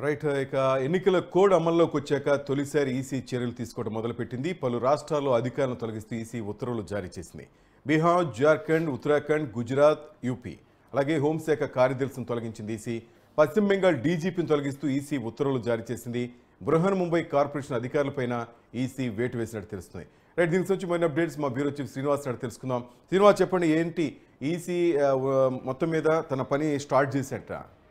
right ఇక ఎన్నికల code అమల్లోకి వచ్చాక తొలిసారి ఈసీ చర్యలు తీసుకోవడం మొదలుపెట్టింది పలు రాష్ట్రాల్లో అధికారులను తొలగిస్తూ ఈసీ ఉత్తర్వులు జారీ చేసింది బీహార్ జార్ఖండ్ ఉత్తరాఖండ్ గుజరాత్ యూపీ అలాగే హోంశాఖ కార్యదర్శిని తొలగించింది ఈసీ పశ్చిమ బెంగాల్ డీజీపీని తొలగిస్తూ ఈసీ ఉత్తర్వులు జారీ చేసింది బృహన్ ముంబై కార్పొరేషన్ అధికారులపైన ఈసీ వేటు వేసినట్టు తెలుస్తుంది రైట్ దీనికి సంబంధించి మరిన్ని అప్డేట్స్ మా బ్యూరో చీఫ్ శ్రీనివాస్ నాయుడు తెలుసుకుందాం శ్రీనివాస్ చెప్పండి ఏంటి ఈసీ ఆ, మొత్తం మీద తన పని స్టార్ట్ చేసేట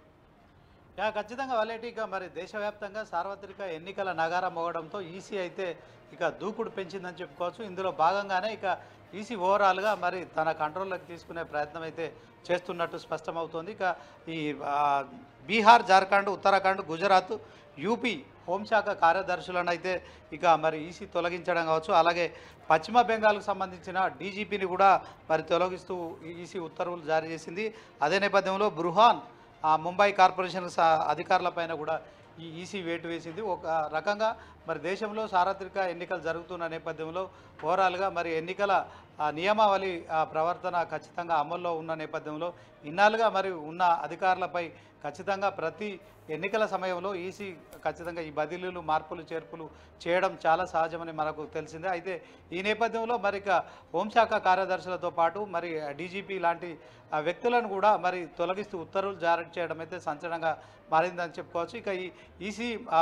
యా ఖచ్చితంగా వల్లేటి ఇక మరి దేశవ్యాప్తంగా సార్వత్రిక ఎన్నికల నగారం మోగడంతో ఈసీ అయితే ఇక దూకుడు పెంచిందని చెప్పుకోవచ్చు ఇందులో భాగంగానే ఇక ఈసీ ఓవరాల్గా మరి తన కంట్రోల్లోకి తీసుకునే ప్రయత్నం అయితే చేస్తున్నట్టు స్పష్టమవుతోంది ఇక ఈ ఆ, బీహార్ జార్ఖండ్ ఉత్తరాఖండ్ గుజరాత్ యూపీ హోంశాఖ కార్యదర్శులను అయితే ఇక మరి ఈసీ తొలగించడం కావచ్చు అలాగే పశ్చిమ బెంగాల్కు సంబంధించిన డీజీపీని కూడా మరి తొలగిస్తూ ఈసీ ఉత్తర్వులు జారీ చేసింది అదే నేపథ్యంలో బృహాన్ ఆ ముంబై కార్పొరేషన్ స- అధికారులపైన కూడా ఈ ఈసీ వేటు వేసింది ఒక రకంగా మరి దేశంలో సార్వత్రిక ఎన్నికలు జరుగుతున్న నేపథ్యంలో ఓవరాల్గా మరి ఎన్నికల ఆ, నియమావళి ఆ, ప్రవర్తన ఖచ్చితంగా అమల్లో ఉన్న నేపథ్యంలో ఇన్నాళ్ళుగా మరి ఉన్న అధికారులపై ఖచ్చితంగా ప్రతి ఎన్నికల సమయంలో ఈసీ ఖచ్చితంగా ఈ బదిలీలు మార్పులు చేర్పులు చేయడం చాలా సహజమని మనకు తెలిసిందే అయితే ఈ నేపథ్యంలో మరి ఇక హోంశాఖ కార్యదర్శులతో పాటు మరి డీజీపీ లాంటి ఆ, వ్యక్తులను కూడా మరి తొలగిస్తూ ఉత్తర్వులు జారీ చేయడం అయితే సంచలనంగా మారిందని చెప్పుకోవచ్చు ఇక ఈ ఈసీ ఆ,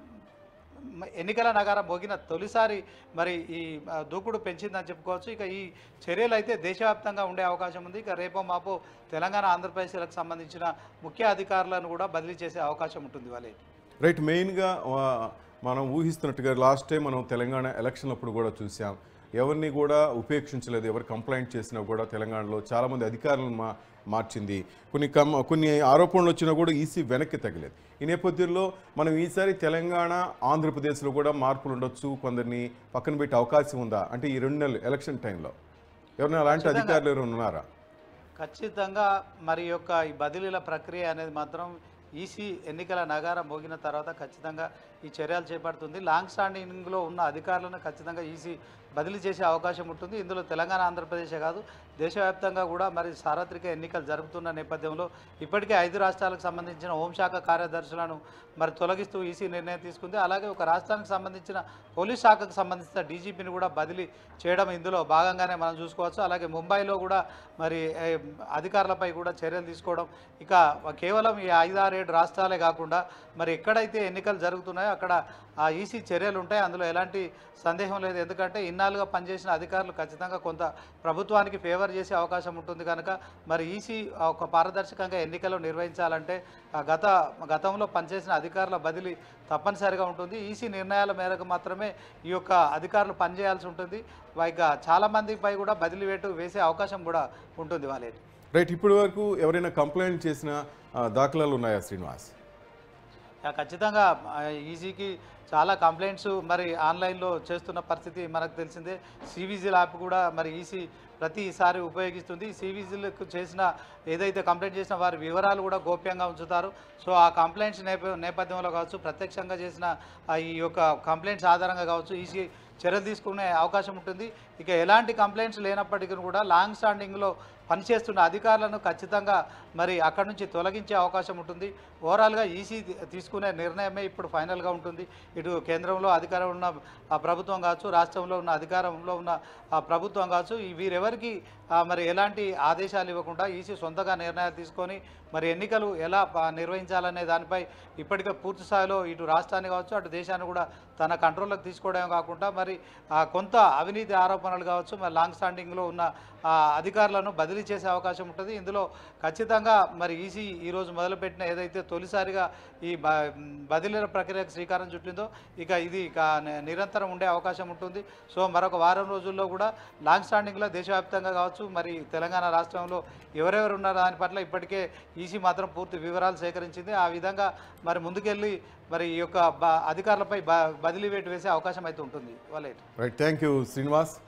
మ- ఎన్నికల నగారం మోగిన తొలిసారి మరి ఈ ఆ, దూకుడు పెంచిందని చెప్పుకోవచ్చు ఇక ఈ చర్యలు అయితే దేశవ్యాప్తంగా ఉండే అవకాశం ఉంది ఇక రేపో మాపో తెలంగాణ ఆంధ్రప్రదేశ్లకు సంబంధించిన ముఖ్య అధికారులను కూడా బదిలీ చేసే అవకాశం ఉంటుంది వాళ్ళే రైట్ మెయిన్గా ఆ, మనం ఊహిస్తున్నట్టుగా లాస్ట్ టైం మనం తెలంగాణ ఎలక్షన్ అప్పుడు కూడా చూసాం ఎవరిని కూడా ఉపేక్షించలేదు ఎవరు కంప్లైంట్ చేసినా కూడా తెలంగాణలో చాలామంది అధికారులను మా మార్చింది కొన్ని కమ్ కొన్ని ఆరోపణలు వచ్చినా కూడా ఈసీ వెనక్కి తగ్గలేదు ఈ నేపథ్యంలో మనం ఈసారి తెలంగాణ ఆంధ్రప్రదేశ్లో కూడా మార్పులు ఉండొచ్చు కొందరిని పక్కన పెట్టే అవకాశం ఉందా అంటే ఈ రెండు నెలలు ఎలక్షన్ టైంలో ఎవరైనా అలాంటి అధికారులు ఎవరైనా ఉన్నారా ఖచ్చితంగా మరి యొక్క ఈ బదిలీల ప్రక్రియ అనేది మాత్రం ఈసీ ఎన్నికల నగారం మోగిన తర్వాత ఖచ్చితంగా ఈ చర్యలు చేపడుతుంది లాంగ్ స్టాండింగ్లో ఉన్న అధికారులను ఖచ్చితంగా ఈసీ బదిలీ చేసే అవకాశం ఉంటుంది ఇందులో తెలంగాణ ఆంధ్రప్రదేశే కాదు దేశవ్యాప్తంగా కూడా మరి సార్వత్రిక ఎన్నికలు జరుగుతున్న నేపథ్యంలో ఇప్పటికే ఐదు రాష్ట్రాలకు సంబంధించిన హోంశాఖ కార్యదర్శులను మరి తొలగిస్తూ ఈసీ నిర్ణయం తీసుకుంది అలాగే ఒక రాష్ట్రానికి సంబంధించిన పోలీస్ శాఖకు సంబంధించిన డీజీపీని కూడా బదిలీ చేయడం ఇందులో భాగంగానే మనం చూసుకోవచ్చు అలాగే ముంబైలో కూడా మరి ఏ, అధికారులపై కూడా చర్యలు తీసుకోవడం ఇక కేవలం ఈ ఐదు ఆరు ఏడు రాష్ట్రాలే కాకుండా మరి ఎక్కడైతే ఎన్నికలు జరుగుతున్నాయో అక్కడ ఆ ఈసీ చర్యలు ఉంటాయి అందులో ఎలాంటి సందేహం లేదు ఎందుకంటే ఇన్నాళ్ళుగా పనిచేసిన అధికారులు ఖచ్చితంగా కొంత ప్రభుత్వానికి ఫేవర్ చేసే అవకాశం ఉంటుంది కనుక మరి ఈసీ ఒక పారదర్శకంగా ఎన్నికలు నిర్వహించాలంటే ఆ గత గతంలో పనిచేసిన అధికారుల బదిలీ తప్పనిసరిగా ఉంటుంది ఈసీ నిర్ణయాల మేరకు మాత్రమే ఈ యొక్క అధికారులు పనిచేయాల్సి ఉంటుంది ఇక చాలామందిపై కూడా బదిలీ వేటు వేసే అవకాశం కూడా ఉంటుంది వాళ్ళకి రైట్ ఇప్పటి వరకు ఎవరైనా కంప్లైంట్ చేసిన ఆ, దాఖలాలు ఉన్నాయా శ్రీనివాస్ యా, ఖచ్చితంగా ఆ, ఈజీకి చాలా కంప్లైంట్స్ మరి ఆన్లైన్లో చేస్తున్న పరిస్థితి మనకు తెలిసిందే సివిజిల్ యాప్ కూడా మరి ఈసీ ప్రతిసారి ఉపయోగిస్తుంది సివిజిల్కు చేసిన ఏదైతే కంప్లైంట్ చేసిన వారి వివరాలు కూడా గోప్యంగా ఉంచుతారు సో ఆ కంప్లైంట్స్ నేప నేపథ్యంలో కావచ్చు ప్రత్యక్షంగా చేసిన ఆ ఈ యొక్క కంప్లైంట్స్ ఆధారంగా కావచ్చు ఈసీ చర్యలు తీసుకునే అవకాశం ఉంటుంది ఇక ఎలాంటి కంప్లైంట్స్ లేనప్పటికీ కూడా లాంగ్ స్టాండింగ్లో పనిచేస్తున్న అధికారులను ఖచ్చితంగా మరి అక్కడి నుంచి తొలగించే అవకాశం ఉంటుంది ఓవరాల్గా ఈసీ తీసుకునే నిర్ణయమే ఇప్పుడు ఫైనల్గా ఉంటుంది ఇటు కేంద్రంలో అధికారం ఉన్న ఆ ప్రభుత్వం కావచ్చు రాష్ట్రంలో ఉన్న అధికారంలో ఉన్న ఆ ప్రభుత్వం కావచ్చు ఈ వీరెవరికి ఆ, మరి ఎలాంటి ఆదేశాలు ఇవ్వకుండా ఈసీ సొంతగా నిర్ణయాలు తీసుకొని మరి ఎన్నికలు ఎలా ప- నిర్వహించాలనే దానిపై ఇప్పటికే పూర్తి స్థాయిలో ఇటు రాష్ట్రాన్ని కావచ్చు అటు దేశాన్ని కూడా తన కంట్రోల్లోకి తీసుకోవడమే కాకుండా మరి ఆ, కొంత అవినీతి ఆరోపణలు కావచ్చు మరి లాంగ్ స్టాండింగ్లో ఉన్న ఆ, అధికారులను బదిలీ చేసే అవకాశం ఉంటుంది ఇందులో ఖచ్చితంగా మరి ఈసీ ఈరోజు మొదలుపెట్టిన ఏదైతే తొలిసారిగా ఈ బ బదిలీల ప్రక్రియకు శ్రీకారం చుట్టిందో ఇక ఇది ఇక ని- నిరంతరం ఉండే అవకాశం ఉంటుంది సో మరొక వారం రోజుల్లో కూడా లాంగ్ స్టాండింగ్లో దేశవ్యాప్తంగా కావచ్చు మరి తెలంగాణ రాష్ట్రంలో ఎవరెవరు ఉన్నారో దాని పట్ల ఇప్పటికే ఈసీ మాత్రం పూర్తి వివరాలు సేకరించింది ఆ విధంగా మరి ముందుకెళ్ళి మరి ఈ యొక్క బ అధికారులపై బ బదిలీ వేటు వేసే అవకాశం అయితే ఉంటుంది వాళ్ళే రైట్ థ్యాంక్ యూ శ్రీనివాస్